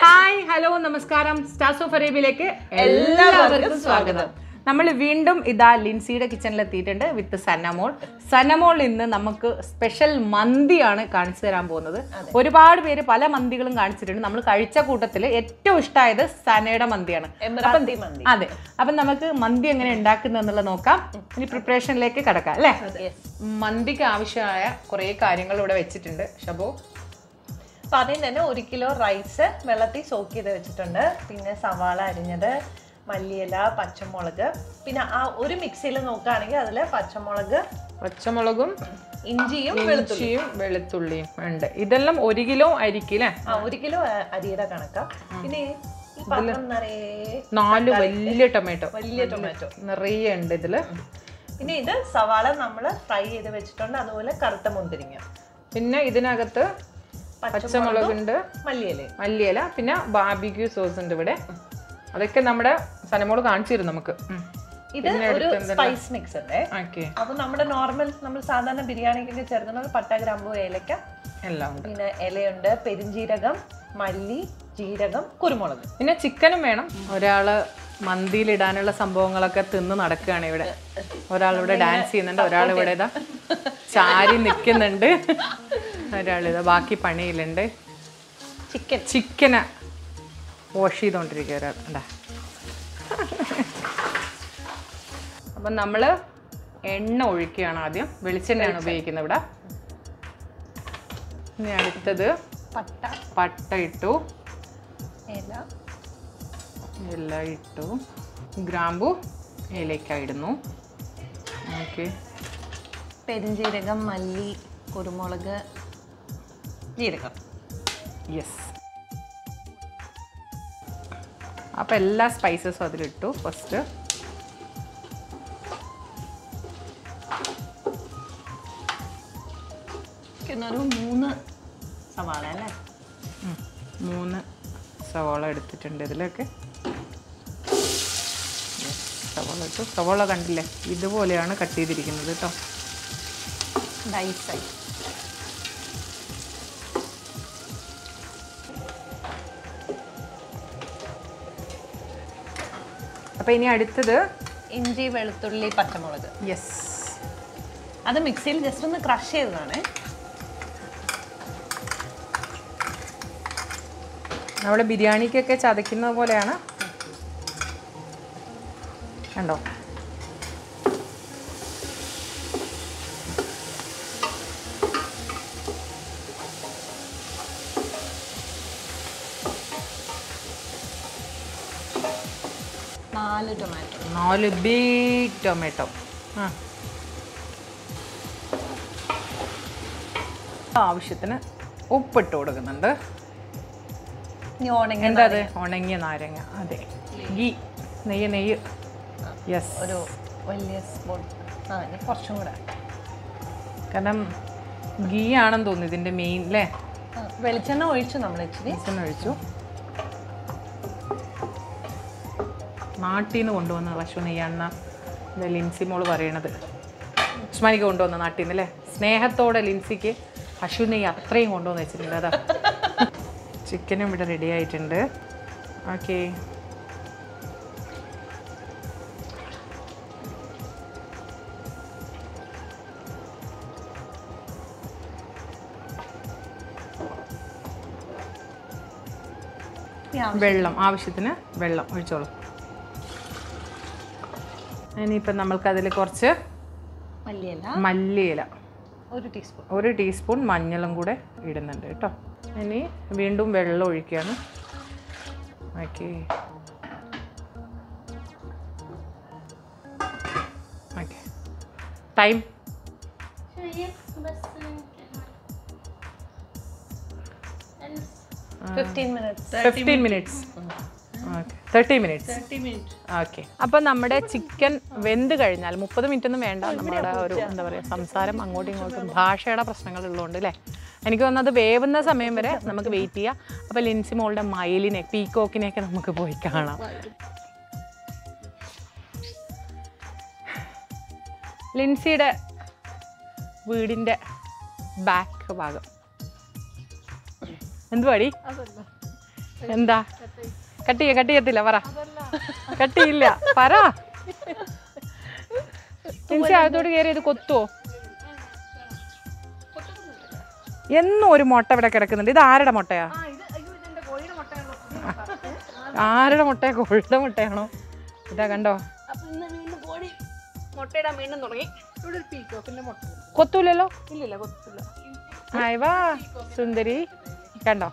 Hi hello നമസ്കാരം stars of അറേബ്യയിലേക്ക് എല്ലാവർക്കും സ്വാഗതം നമ്മൾ വീണ്ടും ഇതാ ലിൻസിയുടെ കിച്ചണിൽ എത്തിയിട്ടുണ്ട് വിത്ത് സന്നമോൾ സന്നമോൾ ഇന്ന് നമുക്ക് സ്പെഷ്യൽ മന്തിയാണ് കാണിച്ചു തരാൻ പോകുന്നത് ഒരുപാട് പേര് പല മന്തികളും കാണിച്ചിട്ടുണ്ട് നമ്മൾ കഴിച്ച കൂട്ടത്തിൽ ഏറ്റവും ഇഷ്ടമായത് സനയുടെ മന്തിയാണ് എമറാത്തി മന്തി അതെ അപ്പം നമുക്ക് മന്തി എങ്ങനെ ഉണ്ടാക്കുന്നത് എന്നുള്ളത് നോക്കാം ഇനി പ്രിപ്പറേഷനിലേക്ക് കിടക്കാം അല്ലേ മന്തിക്ക് ആവശ്യമായ കുറേ കാര്യങ്ങൾ ഇവിടെ വെച്ചിട്ടുണ്ട് ഷബോ അപ്പൊ അതിൽ തന്നെ ഒരു കിലോ റൈസ് വെള്ളത്തിൽ സോക്ക് ചെയ്ത് വെച്ചിട്ടുണ്ട് പിന്നെ സവാള അരിഞ്ഞത് മല്ലിയില പച്ചമുളക് പിന്നെ ആ ഒരു മിക്സിയിൽ നോക്കുകയാണെങ്കിൽ അതിൽ പച്ചമുളക് പച്ചമുളകും ഇഞ്ചിയും വെളുത്തുള്ളി ഇഞ്ചിയും വെളുത്തുള്ളിയും ഉണ്ട് ഇതെല്ലാം ഒരു കിലോ അരിക്ക് അല്ലേ ആ ഒരു കിലോ അ- അരിയുടെ കണക്കാ പിന്നെ ഈ പാത്രം നിറയെ നാല് വലിയ ടൊമാറ്റോ വലിയ ടൊമാറ്റോ നിറയെ ഉണ്ട് ഇതില് പിന്നെ ഇത് സവാള നമ്മൾ ഫ്രൈ ചെയ്ത് വെച്ചിട്ടുണ്ട് അതുപോലെ കറുത്ത മുന്തിരിങ്ങ പിന്നെ ഇതിനകത്ത് പച്ചമുളകുണ്ട് മല്ലിയില മല്ലിയില പിന്നെ ബാർബിക്യൂ സോസ് ഉണ്ട് ഇവിടെ അതൊക്കെ നമ്മുടെ സനമോള് കാണിച്ചിരുന്നു നമുക്ക് ഇത് ഒരു സ്പൈസ് മിക്സ് ഉണ്ട് ഓക്കെ അപ്പൊ നമ്മുടെ നോർമൽ നമ്മൾ സാധാരണ ബിരിയാണിക്കൊക്കെ ചേർക്കുന്നത് പട്ട ഗ്രാമ്പു ഏലക്ക എല്ലാം ഉണ്ട് പിന്നെ ഇലയുണ്ട് പെരിഞ്ജീരകം മല്ലി ജീരകം കുരുമുളക് പിന്നെ ചിക്കനും വേണം ഒരാള് മന്തിയിൽ ഇടാനുള്ള സംഭവങ്ങളൊക്കെ തിന്ന് നടക്കുകയാണ് ഇവിടെ ഒരാൾ ഇവിടെ ഡാൻസ് ചെയ്യുന്നുണ്ട് ഒരാൾ ഇവിടെ ഇതാ ചാരി നിൽക്കുന്നുണ്ട് ഒരാൾ ഇതാ ബാക്കി പണിയിലുണ്ട് ചിക്കൻ ചിക്കന് വാഷ് ചെയ്തുകൊണ്ടിരിക്കുക ഒരാൾ ഉണ്ടാ അപ്പം നമ്മൾ എണ്ണ ഒഴിക്കുകയാണ് ആദ്യം വെളിച്ചെണ്ണയാണ് ഉപയോഗിക്കുന്നത് ഇവിടെ ഇനി അടുത്തത് പട്ട പട്ട ഇട്ടു ഇല എല്ലാം ഇട്ടു ഗ്രാമ്പു ഏലക്ക ഇടുന്നു ഓക്കെ പെരിഞ്ജീരകം മല്ലി കുരുമുളക് ജീരകം യെസ് അപ്പോൾ എല്ലാ സ്പൈസസും അതിലിട്ടു ഫസ്റ്റ് പിന്നെ ഒരു മൂന്ന് സവാള അല്ലേ മൂന്ന് സവാള എടുത്തിട്ടുണ്ട് ഇതിലൊക്കെ Yes, സവാള ഇട്ടു സവാള കണ്ടില്ലേ ഇതുപോലെയാണ് കട്ട് ചെയ്തിരിക്കുന്നത് കേട്ടോ ഡൈസായി അപ്പോൾ ഇനി അടുത്തത് ഇഞ്ചി വെളുത്തുള്ളി പച്ചമുളക് യെസ് അത് മിക്സിയിൽ ജസ്റ്റ് ഒന്ന് ക്രഷ് ചെയ്തതാണ് നമ്മൾ ബിരിയാണിക്കൊക്കെ ചതയ്ക്കുന്നത് പോലെയാണ് കണ്ടോ നാല് ടൊമാറ്റോ നാല് ബിഗ് ടൊമാറ്റോ ആ ആവശ്യത്തിന് ഉപ്പിട്ട് കൊടുക്കുന്നുണ്ട് ഇനി ഉണങ്ങി എന്താ അത് ഉണങ്ങിയ നാരങ്ങ അതെ ഗീ നെയ്യ് നെയ്യ് യെസ് ഒരു വലിയ സ്പൂൺ ആ ഇനി കുറച്ചും കൂടെ കാരണം ഗീ ആണെന്ന് തോന്നുന്നു ഇതിൻ്റെ മെയിൻ അല്ലേ ആ, വെളിച്ചെണ്ണ ഒഴിച്ചു നമ്മൾ ഇച്ചിരി വെളിച്ചെണ്ണ ഒഴിച്ചു നാട്ടിൽ നിന്ന് കൊണ്ടുവന്ന പശു നെയ്യാണെന്ന ഇത് ലിൻസി മോള് പറയണത് ഉസ്മാനിക്ക് കൊണ്ടുവന്ന നാട്ടിൽ നിന്ന് അല്ലേ സ്നേഹത്തോടെ ലിൻസിക്ക് പശു നെയ്യ് അത്രയും കൊണ്ടുവന്ന് വെച്ചിട്ടുണ്ട് അതാ ചിക്കനും ഇവിടെ റെഡി ആയിട്ടുണ്ട് ഓക്കെ ഇനി ആവശ്യം- വെള്ളം ആവശ്യത്തിന് വെള്ളം ഒഴിച്ചോളൂ ഇനിയിപ്പം നമ്മൾക്കതിൽ കുറച്ച് മല്ലിയില മല്ലിയില ഒരു ടീസ്പൂൺ ഒരു ടീസ്പൂൺ മഞ്ഞളും കൂടെ ഇടുന്നുണ്ട് കേട്ടോ ഇനി വീണ്ടും വെള്ളം ഒഴിക്കുകയാണ് okay okay time fifteen minutes fifteen minutes okay thirty minutes okay അപ്പം നമ്മുടെ ചിക്കൻ വെന്ത് കഴിഞ്ഞാൽ മുപ്പത് മിനിറ്റ് ഒന്നും വേണ്ട നമ്മുടെ ഒരു എന്താ പറയുക സംസാരം അങ്ങോട്ടും ഇങ്ങോട്ടും ഭാഷയുടെ പ്രശ്നങ്ങൾ ഉള്ളതുകൊണ്ട് അല്ലേ എനിക്ക് തോന്നുന്നത് വേവുന്ന സമയം വരെ നമുക്ക് വെയിറ്റ് ചെയ്യാം അപ്പോൾ ലിൻസി മോളുടെ മയിലിനെ പീക്കോക്കിനെയൊക്കെ നമുക്ക് പോയി കാണാം ലിൻസിയുടെ വീടിൻ്റെ ബാക്ക് ഭാഗം എന്തുവാടി എന്താ കട്ട് ചെയ്യ കട്ട് ചെയ്യത്തില്ല പറ കട്ട് ചെയ്യില്ല പറ ലിൻസി അകത്തോട്ട് കയറി ഇത് കൊത്തുവോ എന്നും ഒരു മുട്ട ഇവിടെ കിടക്കുന്നുണ്ട് ഇത് ആരുടെ മുട്ടയാ ആരുടെ മുട്ടയാ കോഴിയുടെ മുട്ടയാണോ ഇതാ കണ്ടോ അപ്പൊ ഇന്ന് വീണ്ടും കോഴി മുട്ടയിടാൻ വീണ്ടും തുടങ്ങി ഇവിടെ ഒരു പീക്കോക്കിന്റെ മുട്ട കൊത്തൂലല്ലോ ഇല്ലില്ല കൊത്തില്ല ആയി വാ സുന്ദരി കണ്ടോ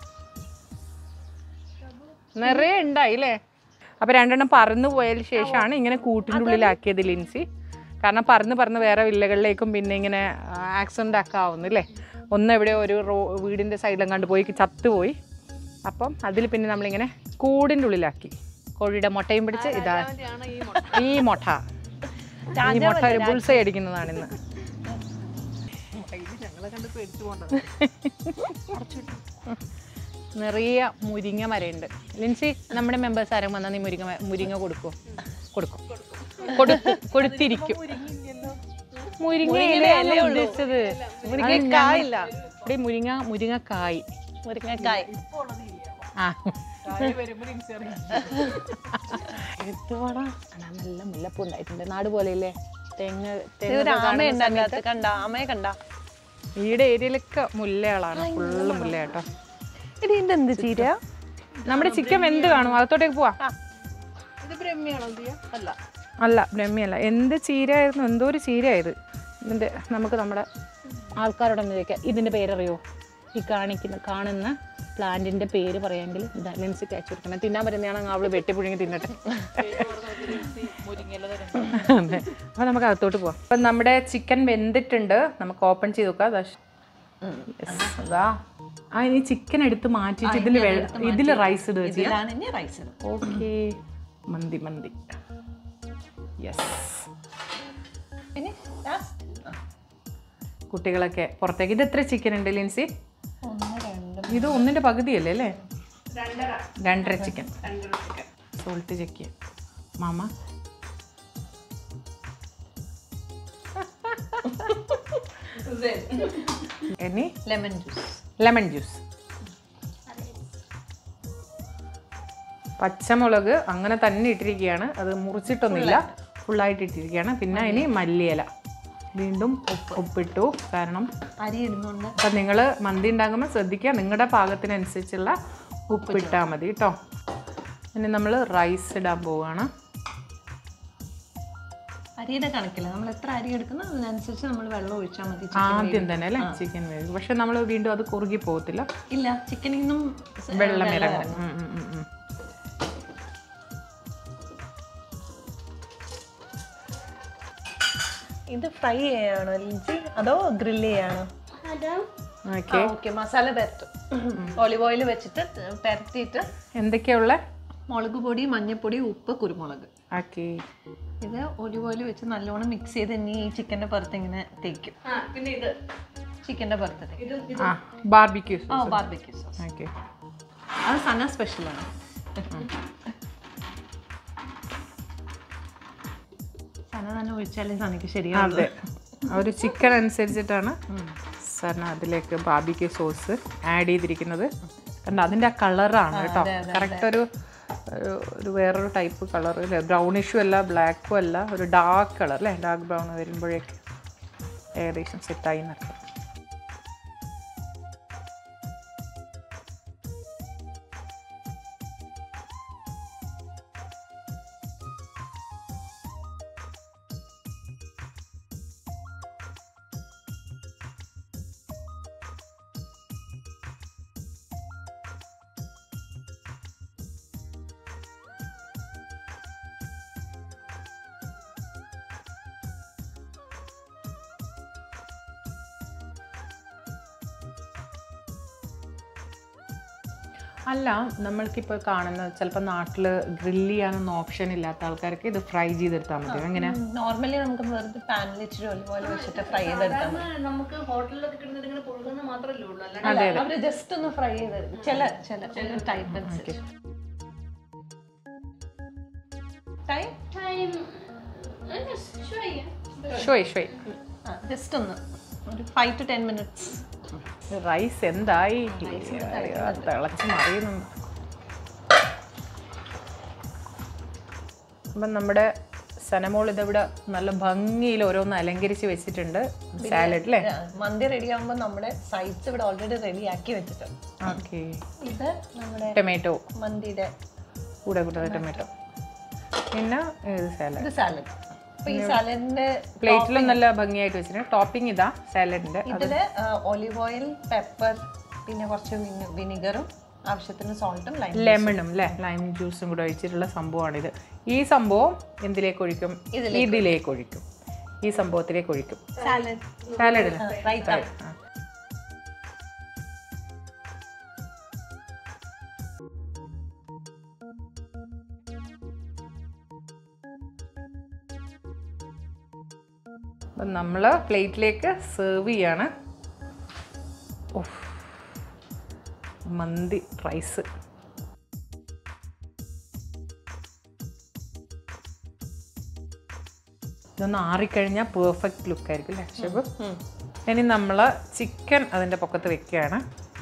നിറയെ ഉണ്ടായി അല്ലേ അപ്പൊ രണ്ടെണ്ണം പറന്നു പോയതിന് ശേഷമാണ് ഇങ്ങനെ കൂട്ടിൻ്റെ ഉള്ളിലാക്കിയത് ലിൻസി കാരണം പറന്ന് പറന്ന് വേറെ വില്ലകളിലേക്കും പിന്നെ ഇങ്ങനെ ആക്സിഡൻ്റ് ഒക്കെ ആവുന്നു അല്ലേ ഒന്ന് എവിടെ ഒരു റോ വീടിൻ്റെ സൈഡിലും കണ്ട് പോയി ചത്തുപോയി അപ്പം അതിൽ പിന്നെ നമ്മളിങ്ങനെ കൂടിൻ്റെ ഉള്ളിലാക്കി കോഴിയുടെ മുട്ടയും പിടിച്ച് ഇതാ ആണ് ഈ മുട്ട ഈ മുട്ട ഈ മുട്ട ഒരു ബുൾസൈ അടിക്കുന്നതാണ് ഇന്ന് ഞങ്ങളെ കണ്ട് പേടിച്ചു പോകണ്ടത് നിറയെ മുരിങ്ങ മരയുണ്ട് ലിൻസി നമ്മുടെ മെമ്പേഴ്സ് ആരും വന്നാൽ നീ മുരിങ്ങ മ- മുരിങ്ങ കൊടുക്കുമോ കൊടുക്കും കൊടുക്കും കൊടുത്തിരിക്കും മുരിങ്ങ ഇലയല്ല ഉദ്ദേശിച്ചത് മുരിങ്ങക്കായില്ല. ഇവിടെ മുരിങ്ങ മുരിങ്ങക്കായ് മുരിങ്ങക്കായ് ആ വരുമ്പോ തിരിച്ചറിയാം എടുത്തുവാടാ നല്ല മുല്ലപ്പൂ ഉണ്ടായിട്ടുണ്ട് നാട് പോലെയല്ലേ തെങ്ങ് ഇത് ഒരു തെങ്ങ് ആമ ഉണ്ടാകത്ത് കണ്ട ആമയെ കണ്ട ഈടെ ഏരിയയിലൊക്കെ മുല്ലകളാണ് ഫുള്ള് മുല്ല കേട്ടോ ഇത് ഇതിന്റെ എന്ത് ചീര നമ്മുടെ ചിക്കൻ വെന്ത് കാണും അകത്തോട്ടേക്ക് പോവാ ഇത് ബ്രഹ്മിയാണോ ചെയ്യാ അല്ല അല്ല ബ്രഹ്മിയല്ല എന്ത് ചീരയായിരുന്നു എന്തോ ഒരു ചീരയായത് ഇതിൻ്റെ നമുക്ക് നമ്മുടെ ആൾക്കാരോടൊന്ന് ചോദിക്കാം ഇതിൻ്റെ പേരറിയോ ഈ കാണിക്കുന്ന കാണുന്ന പ്ലാന്റിൻ്റെ പേര് പറയാമെങ്കിൽ ഇതാ ലെൻസിക്ക് അയച്ചു കൊടുക്കണം തിന്നാൻ പറ്റുന്നതാണെങ്കിൽ അവള് വെട്ടിപ്പുഴുങ്ങി തിന്നട്ടെ മുരിങ്ങയില തരം അതെ അപ്പോൾ നമുക്ക് അകത്തോട്ട് പോവാം അപ്പം നമ്മുടെ ചിക്കൻ വെന്തിട്ടുണ്ട് നമുക്ക് ഓപ്പൺ ചെയ്ത് നോക്കാം അതാ Yes, അതാ ആ ഇനി ചിക്കൻ എടുത്ത് മാറ്റിയിട്ട് ഇതിൽ ഇതിൽ റൈസ് ഇടുക ചെയ്യാം ഇതിലാണ് ഇനി റൈസ് ഓക്കെ മന്തി മന്തി യെസ് പിന്നെ ലാസ്റ്റ് കുട്ടികളൊക്കെ പുറത്തേക്ക് ഇത് എത്ര ചിക്കൻ ഉണ്ട് ലിൻസി ഒന്ന് രണ്ട് ഇത് ഒന്നിന്റെ പകുതിയല്ലേ അല്ലേ രണ്ടര രണ്ടര ചിക്കൻ രണ്ടര ചിക്കൻ സോൾട്ട് ചെക്ക് ചെയ്യാം മാമ ഇനി ലെമൺ ജ്യൂസ് ലെമൺ ജ്യൂസ് പച്ചമുളക് അങ്ങനെ തന്നെ ഇട്ടിരിക്കുകയാണ് അത് മുറിച്ചിട്ടൊന്നുമില്ല ഫുള്ളായിട്ട് ഇട്ടിരിക്കുകയാണ് പിന്നെ ഇനി മല്ലിയില വീണ്ടും ഉപ്പ് ഉപ്പിട്ടു കാരണം അരി ഇടുന്നുണ്ട് അപ്പം നിങ്ങൾ മന്തി ഉണ്ടാക്കുമ്പോൾ ശ്രദ്ധിക്കുക നിങ്ങളുടെ പാകത്തിനനുസരിച്ചുള്ള ഉപ്പിട്ടാൽ മതി കേട്ടോ ഇനി നമ്മൾ റൈസ് ഇടാൻ പോവുകയാണ് അരിയുടെ കണക്കില്ല നമ്മൾ എത്ര അരി എടുക്കുന്നോ അതിനനുസരിച്ച് നമ്മൾ വെള്ളം ഒഴിച്ചാൽ മതി chicken ആദ്യം തന്നെ അല്ലേ ചിക്കൻ വേവ് പക്ഷെ നമ്മൾ വീണ്ടും അത് കുറുകി പോകത്തില്ല ഇല്ല ചിക്കനിൽ നിന്നും സ- വെള്ളം ഇറങ്ങും ഉം, ഉം, ഉം, ഉം. ഇത് ഫ്രൈ ചെയ്യാണോ ലിൻസി അതോ ഗ്രില്ല് ചെയ്യാണോ ഓക്കെ ഓക്കെ മസാല പെരട്ടും ഒലിവ് ഓയിൽ വെച്ചിട്ട് പെരട്ടിയിട്ട് എന്തൊക്കെയുള്ള മുളക് പൊടി മഞ്ഞൾപ്പൊടി ഉപ്പ് കുരുമുളക് ഓക്കെ ഇത് ഒലിവ് ഓയിൽ വെച്ച് നല്ലോണം മിക്സ് ചെയ്ത് ഇനി ഈ ചിക്കൻ്റെ പുറത്ത് ഇങ്ങനെ തേക്കും ആ പിന്നെ ഇത് ചിക്കൻ്റെ പുറത്ത് തേക്കും ഇത് ആ ബാർബിക്യൂ ഓ ബാർബിക്യൂ സോസ് ഓക്കെ അത് സന സ്പെഷ്യലാണ് സന തന്നെ ഒഴിച്ചാലേ സനക്ക് ശരിയാവും അതെ ആ ഒരു ചിക്കൻ അനുസരിച്ചിട്ടാണ് സാറിന് അതിലേക്ക് ബാർബിക്യൂ സോസ് ആഡ് ചെയ്തിരിക്കുന്നത് കണ്ടോ അതിൻ്റെ ആ കളറാണ് കേട്ടോ കറക്റ്റ് ഒരു ഒരു- ഒരു വേറൊരു ടൈപ്പ് കളർ അല്ലേ ബ്രൗണിഷും അല്ല ബ്ലാക്കും അല്ല ഒരു ഡാർക്ക് കളർ അല്ലേ ഡാർക്ക് ബ്രൗൺ വരുമ്പോഴേക്ക് ഏകദേശം സെറ്റായി എന്നർത്ഥം അല്ല നമ്മൾക്കിപ്പോൾ കാണുന്ന ചിലപ്പോൾ നാട്ടിൽ ഗ്രില്ല് ചെയ്യാനൊന്നും ഓപ്ഷൻ ഇല്ലാത്ത ആൾക്കാർക്ക് ഇത് ഫ്രൈ ചെയ്തെടുത്താൽ മതി എങ്ങനെ നോർമലി നമുക്ക് വെറുതെ പാനിൽ ഇച്ചിരി ഒലിവ് ഓയിൽ വെച്ചിട്ട് ഫ്രൈ ചെയ്തെടുത്താൽ മതി നമുക്ക് ഹോട്ടലിലൊക്കെ കിട്ടുന്നത് ഇങ്ങനെ പുഴുകുന്ന മാത്രമല്ലേ ഉള്ളൂ അല്ല അതെ അതെ അവര് ജസ്റ്റ് ഒന്ന് ഫ്രൈ ചെയ്ത് ചില ചില ടൈപ്പ് അനുസരിച്ച് ടൈം ടൈം ഷോയ് ഷോയ് ജസ്റ്റ് ഒന്ന് ഒരു five to ten minutes rice എന്തായി അയ്യോ, തിളച്ച് മറിയുന്നുണ്ട് അപ്പം നമ്മുടെ സനമോൾ ഇതിവിടെ നല്ല ഭംഗിയിൽ ഓരോന്ന് അലങ്കരിച്ച് വെച്ചിട്ടുണ്ട് സാലഡ് അല്ലേ ആ, മന്തി റെഡി ആകുമ്പോൾ നമ്മുടെ സൈഡ്സ് ഇവിടെ ഓൾറെഡി റെഡി ആക്കി വെച്ചിട്ടുണ്ട് ഓക്കെ ഇത് നമ്മുടെ ടൊമാറ്റോ മന്തിയുടെ കൂടെ കൂടെ ടൊമാറ്റോ പിന്നെ ഇത് സാലഡ് ഇത് സാലഡ് അപ്പൊ ഈ സാലഡിന്റെ പ്ലേറ്റിലും നല്ല ഭംഗിയായിട്ട് വെച്ചിട്ടുണ്ട് ടോപ്പിംഗ് ഇതാ സാലഡിന്റെ ഇതില് ഒലിവ് ഓയിൽ പെപ്പർ പിന്നെ കുറച്ച് വിനിഗറും ആവശ്യത്തിന് സോൾട്ടും ലൈം ലെമണും അല്ലേ ലൈം ജ്യൂസും കൂടെ ഒഴിച്ചിട്ടുള്ള സംഭവമാണിത് ഈ സംഭവം എന്തിലേക്ക് ഒഴിക്കും ഇതിലേക്ക് ഒഴിക്കും ഈ സംഭവത്തിലേക്ക് ഒഴിക്കും സാലഡ് സാലഡിന് റൈത്ത അപ്പം നമ്മൾ പ്ലേറ്റിലേക്ക് സെർവ് ചെയ്യാണ് ഉഫ്. മന്തി റൈസ് ഇതൊന്ന് ആറിക്കഴിഞ്ഞാൽ പെർഫെക്റ്റ് ലുക്ക് ആയിരിക്കും അല്ലേ ഷെഫ് ഇനി നമ്മൾ ചിക്കൻ അതിൻ്റെ പൊക്കത്ത് വെക്കുകയാണ്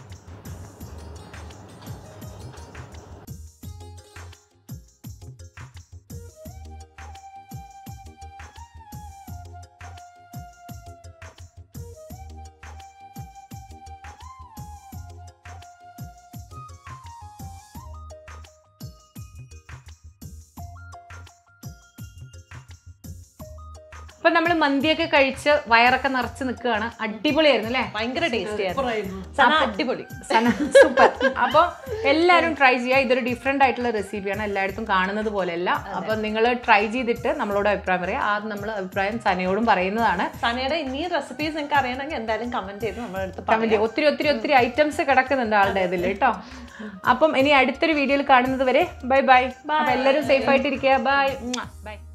അപ്പം നമ്മൾ മന്തിയൊക്കെ കഴിച്ച് വയറൊക്കെ നിറച്ച് നിൽക്കുകയാണ് അടിപൊളിയായിരുന്നു അല്ലേ ഭയങ്കര ടേസ്റ്റി ആയിരുന്നു സന അടിപൊളി സൂപ്പർ അപ്പോൾ എല്ലാവരും ട്രൈ ചെയ്യുക ഇതൊരു ഡിഫറെൻ്റ് ആയിട്ടുള്ള റെസിപ്പിയാണ് എല്ലായിടത്തും കാണുന്നത് പോലെയല്ല അപ്പോൾ നിങ്ങൾ ട്രൈ ചെയ്തിട്ട് നമ്മളോട് അഭിപ്രായം പറയുക ആദ്യം നമ്മൾ അഭിപ്രായം സനയോടും പറയുന്നതാണ് സനയുടെ ഇനി റെസിപ്പീസ് നിങ്ങൾക്ക് അറിയണമെങ്കിൽ എന്തായാലും കമന്റ് ചെയ്ത് നമ്മുടെ അടുത്ത് പറയാം കമന്റ് ഒത്തിരി ഒത്തിരി ഒത്തിരി ഐറ്റംസ് കിടക്കുന്നുണ്ട് ആളുടെ ഇതിൽ കേട്ടോ അപ്പം ഇനി അടുത്തൊരു വീഡിയോയിൽ കാണുന്നത് വരെ ബൈ ബൈ അപ്പൊ എല്ലാവരും സേഫ് ആയിട്ടിരിക്കുക ബൈ ബൈ